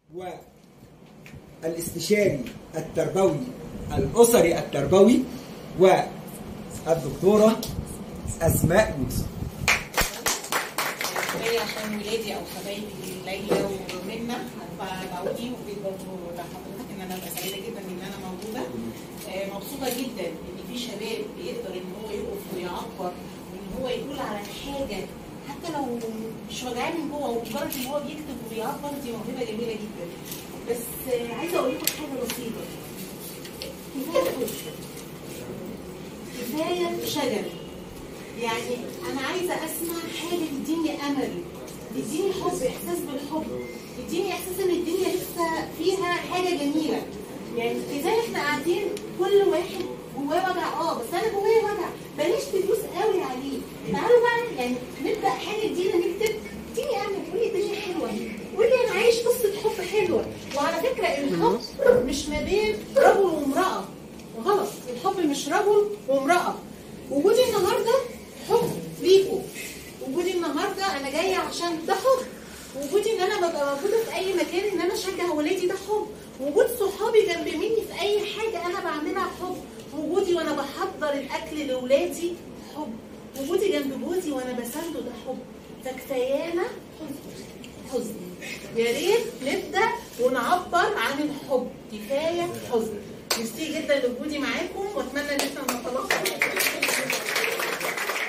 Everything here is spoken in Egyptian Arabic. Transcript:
والاستشاري التربوي الأسري التربوي والدكتورة أسماء يوسف جاية عشان ولادي او حبايبي ليلى ومنى فدعوني وبيضربوا لحضرتك ان انا ابقى سعيده جدا ان انا موجوده آه، مبسوطه جدا ان في شباب بيقدر ان هو يقف ويعبر وان هو يقول على حاجه حتى لو مش وجعان من جوه ومجرد ان هو بيكتب وبيعبر دي موهبه جميله جدا بس آه، عايزه اقول لكم حاجه بسيطه كفايه حب كفايه شجر يعني انا عايزه اسمع حاجه تديني امل تديني حب احساس بالحب تديني احساس ان الدنيا لسه فيها حاجه جميله يعني ازاي احنا قاعدين كل واحد جواه وجع اه بس انا جوايا وجع بلاش تدوس قوي عليه تعالوا بقى يعني نبدا حاجه جديده نكتب اديني امل قولي الدنيا حلوه قولي انا عايش قصه حب حلوه وعلى فكره الحب مش ما بين رجل وامراه غلط الحب مش رجل وامراه وجودي النهارده حب ليكوا وجودي النهارده انا جايه عشان ده حب وجودي ان انا ببقى موجوده في اي مكان ان انا اشجع ولادي ده حب وجود صحابي جنب مني في اي حاجه انا بعملها حب وجودي وانا بحضر الاكل لاولادي حب وجودي جنب جوزي وانا بسنده ده حب فكفايانا حزن حزن يا ريت نبدا ونعبر عن الحب كفايه حزن ميرسي جدا لوجودي معاكم واتمنى ان احنا نتلاقى